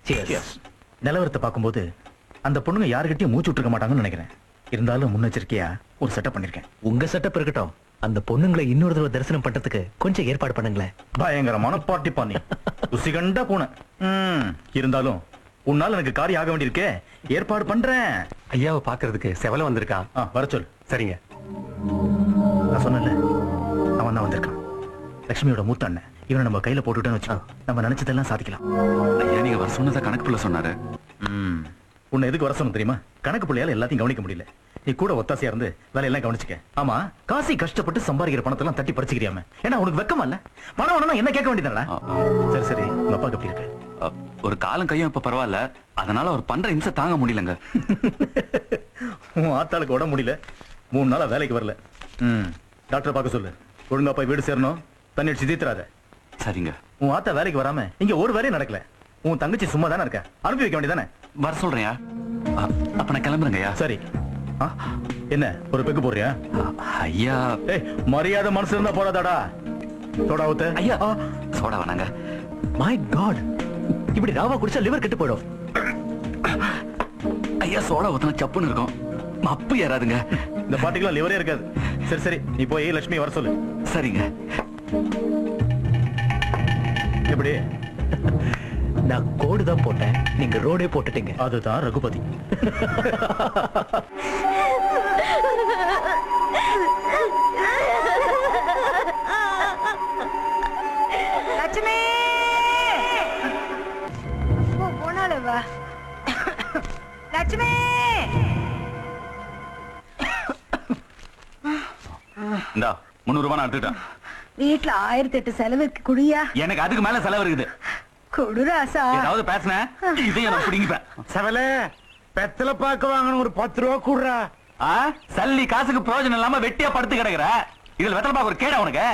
Cheers. நிலவரத்தை பார்க்கும்போது அந்த பொண்ணுங்க யாருக்கிட்டயும் மூச்சு விட்டுருக்க மாட்டாங்கன்னு நினைக்கிறேன் இருந்தாலும் முன்னெச்சரிக்கையா ஒரு செட்டப் பண்ணிருக்கேன் உங்க செட்டப் இருக்கட்டும் அந்த பொண்ணுங்களை இன்னொரு தடவை தரிசனம் பண்றதுக்கு கொஞ்சம் ஏற்பாடு பண்ணுங்களேன் பயங்கரமான பார்ட்டி பண்ணி ருசிகண்டா போன ம், இருந்தாலும் உன்னால எனக்கு காரியம் ஆக வேண்டியிருக்கே ஏற்பாடு பண்றேன் ஐயாவை பாக்குறதுக்கு செவல வந்திருக்கான் ஆ, வர சொல் சரிங்க நான் சொன்னேன்ல அவன் தான் வந்திருக்கான் லட்சுமியோட மூத்த அண்ணன் இவனை நம்ம கையில போட்டுட்டோன்னு வச்சுக்கோ நம்ம நினைச்சதெல்லாம் சாதிக்கலாம் ஐயா நீங்க வர சொன்னதை கணக்கு புள்ள சொன்னாரு ம். உன்னை எதுக்கு வர சொன்ன தெரியுமா கணக்கு பிள்ளையால எல்லாத்தையும் கவனிக்க முடியல நீ கூட ஒத்தாசையா இருந்து வேலையெல்லாம் கவனிச்சுக்க ஆமா காசி கஷ்டப்பட்டு சம்பாதிக்கிற பணத்தெல்லாம் தட்டி பறிச்சுக்கிறியாம ஏன்னா உனக்கு வெக்கமா இல்ல பணம் வேணும்னா என்ன கேட்க வேண்டியதானடா ஆ, ஆ. சரி சரி உங்க அப்பாக்கு எப்படி இருக்கு அ, ஒரு காலம் கையும் இப்ப பரவாயில்ல அதனால அவர் பண்ற இம்சை தாங்க முடியலங்க உன் ஆத்தாளுக்கு உடம்பு முடியல மூணு நாளா வேலைக்கு வரல ம் டாக்டர் பார்க்க சொல்லு ஒழுங்கா போய் வீடு சேரணும் தண்ணி அடிச்சு தீத்துறாத சரிங்க உன் ஆத்தா வேலைக்கு வராம இங்க ஒரு வேலையும் நடக்கல உன் தங்கச்சி சும்மா தானே இருக்க அனுப்பி வைக்க வேண்டியதானே வர சொல்றேன்யா அ, அப்ப நான் கிளம்புறேங்கய்யா சரி ஆ, என்ன ஒரு பெக்கு போடுறியா அ, ஐயா ஏய் மரியாதை மனசு இருந்தா போறாதாடா தோடா ஊத்து ஐயா சோடா வேணாங்க மை காட் இப்படி ராவா குடிச்சா லிவர் கெட்டு போயிடும் ஐயா சோடா ஊத்தினா சப்புன்னு இருக்கும் மப்பு ஏறாதுங்க இந்த பாட்டிக்கெல்லாம் லிவரே இருக்காது சரி சரி நீ போய் லட்சுமி வர சொல்லு சரிங்க எப்படி நான் கோடு தான் போட்டேன் நீங்க ரோடே போட்டுட்டீங்க அதுதான் ரகுபதி லட்சுமி ஓ போனாலே வா லட்சுமி இந்தா முந்நூறு ரூபாய் நான் எடுத்துட்டேன் வீட்ல ஆயிரத்தி எட்டு செலவுக்கு குடியா எனக்கு அதுக்கு மேல செலவு இருக்குது குடுராசா ஏதாவது பேசுனேன் இதையும் நான் பிடிங்கிப்பேன் செவல பெத்தல பாக்க வாங்கணும் ஒரு பத்து ரூபா கூடுறா ஆ? சல்லி காசுக்கு பிரயோஜனம் இல்லாம வெட்டியா படுத்து கிடக்குற இதுல வெத்தலை பாக்க ஒரு கேடா உனக்கு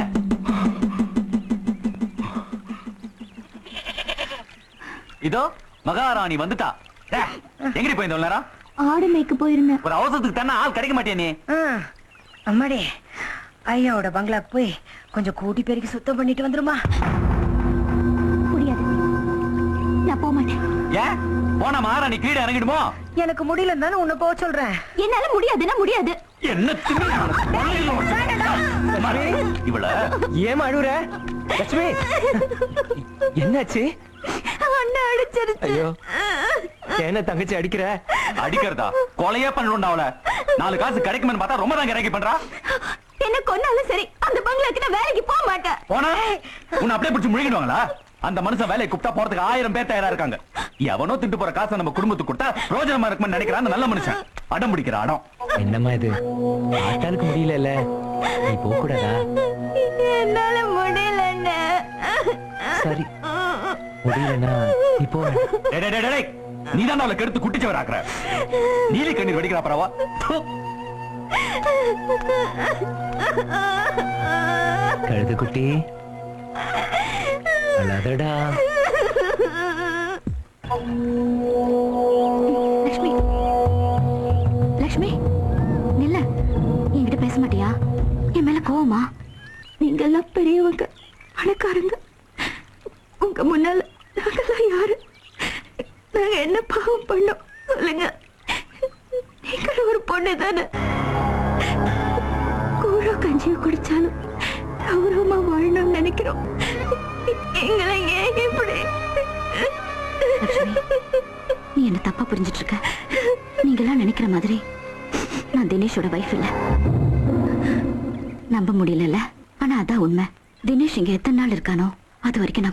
இதோ மகாராணி வந்துட்டா டே, எங்கடி போய் இந்த நேரம் ஆடு மேய்க்க போயிருந்தேன் ஒரு அவசரத்துக்கு தானே ஆள் கிடைக்க மாட்டியா நீ ம். அம்மாடி ஐயாவோட பங்களாக்கு போய் கொஞ்சம் கூட்டி பெருக்கி சுத்தம் பண்ணிட்டு வந்துருமா முடியாது நான் போக மாட்டேன் ஏன் போன மகாராணி கீழே இறங்கிடுமோ எனக்கு முடியலன்னு தானே உன்னை போக சொல்றேன் என்னால முடியாதுன்னா முடியாது என்ன திமிரு உனக்கு? அம்மாடி, இவள ஏமா அழுகுற லட்சுமி என்னாச்சு அண்ணா அடிச்சிருச்சு ஐயோ என்ன தங்கச்சி அடிக்கிற அடிக்கிறதா கொலையே பண்ணணும்டா அவள நாலு காசு கிடைக்குமென்னு பார்த்தா ரொம்ப தான் கிடைக்க பண்றா என்ன கொன்னாலும் சரி அந்த பங்களாக்கு நான் வேலைக்கு போக மாட்டேன் போனா உன்னை அப்படியே பிடிச்சு முழுகிடுவாங்களா அந்த மனுஷன் வேலையை கூப்பிட்டா போறதுக்கு ஆயிரம் பேர் தயாரா இருக்காங்க எவனோ திட்டு போற காசை நம்ம குடும்பத்துக்கு கொடுத்தா பிரோஜனமா இருக்கும்னு நினைக்கிறான் அந்த நல்ல மனுஷன் அடம் பிடிக்கிற அடம் என்னம்மா இது ஆட்டாளுக்கு முடியல நீ போக கூடாதா என்னால முடியல அண்ணா. சரி முடியலன்னா நீ போ டேய், டேய், டேய், டேய். நீதான் அவளை கெடுத்து குட்டிச்சவர் ஆக்குற நீலி கண்ணீர் வெடிக்கிறா பரவா கழுது குட்டி அழாதடா லக்ஷ்மி லக்ஷ்மி நில்ல என்கிட்ட பேச மாட்டியா என் மேல கோவமா நீங்க எல்லாம் பெரியவங்க பணக்காரங்க உங்க முன்னால நாங்கெல்லாம் யாரு நாங்க என்ன பாவம் பண்ணோம் சொல்லுங்க நீங்கள் ஒரு பொண்ணு தானே கூழோ கஞ்சியோ குடிச்சாலும் கௌரவமா வாழணும்னு நினைக்கிறோம் எங்களை ஏன் இப்படி நீ என்ன தப்பா புரிஞ்சிட்டு இருக்க நீங்கெல்லாம் நினைக்கிற மாதிரி நான் தினேஷோட வைஃப் இல்ல நம்ப முடியலல்ல ஆனா அதான் உண்மை தினேஷ் இங்க எத்தனை நாள் இருக்கானோ அது வரைக்கும் நான்